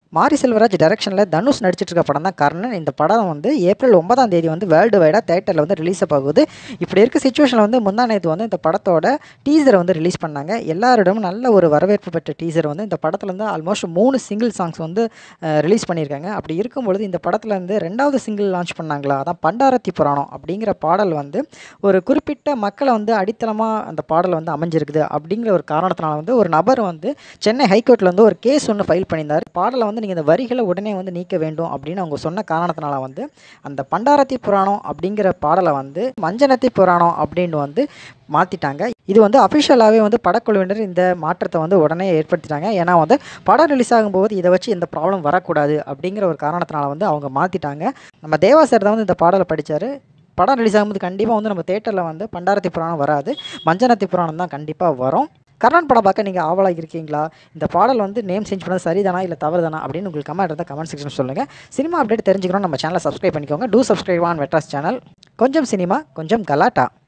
மாரி செல்வராஜ் டைரக்ஷனில் தனுஷ் நடிச்சிட்டு இருக்க படம் தான் கர்ணன் இந்த படம் வந்து ஏப்ரல் ஒன்பதாம் தேதி வந்து வேர்ல்டு வைடாக தேட்டரில் வந்து ரிலீஸ் ஆகுது இப்படி இருக்க சுச்சுவேஷனில் வந்து முந்தா நேற்று வந்து இந்த படத்தோட டீசரை வந்து ரிலீஸ் பண்ணாங்க எல்லாரிடமும் நல்ல ஒரு வரவேற்பு பெற்ற டீசர் வந்து இந்த படத்தில் வந்து ஆல்மோஸ்ட் மூணு சிங்கிள் சாங்ஸ் வந்து ரிலீஸ் பண்ணியிருக்காங்க அப்படி இருக்கும் பொழுது இந்த படத்தில் வந்து ரெண்டாவது சிங்கிள் லான்ச் பண்ணாங்களா அதான் பண்டாரத்தி புராணம் அப்படிங்கிற பாடல் வந்து ஒரு குறிப்பிட்ட மக்களை வந்து அடித்தளமாக அந்த பாடல் வந்து அமைஞ்சிருக்குது அப்படிங்கிற ஒரு காரணத்தினால வந்து ஒரு நபர் வந்து சென்னை ஹைகோர்ட்டில் வந்து ஒரு கேஸ் ஒன்று ஃபைல் பண்ணியிருந்தார் பாடலை வந்து நீங்கள் இந்த வரிகளை உடனே வந்து நீக்க வேண்டும் அப்படின்னு அவங்க சொன்ன காரணத்தினால வந்து அந்த பண்டாரத்தி புராணம் அப்படிங்கிற பாடலை வந்து மஞ்சனத்தி புராணம் அப்படின்னு வந்து மாற்றிட்டாங்க இது வந்து அஃபிஷியலாகவே வந்து படக்குழுவினர் இந்த மாற்றத்தை வந்து உடனே ஏற்படுத்திட்டாங்க ஏன்னா வந்து படம் ரிலீஸ் ஆகும்போது இதை வச்சு எந்த ப்ராப்ளம் வரக்கூடாது அப்படிங்கிற ஒரு காரணத்தினால வந்து அவங்க மாற்றிட்டாங்க நம்ம தேவா சார் தான் வந்து இந்த பாடலை படித்தார் படம் ரிலீஸ் ஆகும்போது கண்டிப்பாக வந்து நம்ம தேட்டரில் வந்து பண்டாரத்தி புராணம் வராது மஞ்சனத்தி புராணம் தான் கண்டிப்பாக வரும் கர்ணன் படம் பார்க்க நீங்கள் ஆவலாக இருக்கீங்களா இந்த பாடல் வந்து நேம் சேஞ்ச் பண்ணது சரிதானா இல்லை தவறுதானா அப்படின்னு உங்களுக்கு கமெண்ட் இருந்தால் கமெண்ட் செக்ஷன் சொல்லுங்கள் சினிமா அப்டேட் தெரிஞ்சுக்கணும் நம்ம சேனலை சப்ஸ்கிரைப் பண்ணிக்கோங்க டூ சப்ஸ்கிரைப் ஆன் வெட்ராஸ் சேனல் கொஞ்சம் சினிமா கொஞ்சம் கலாட்டா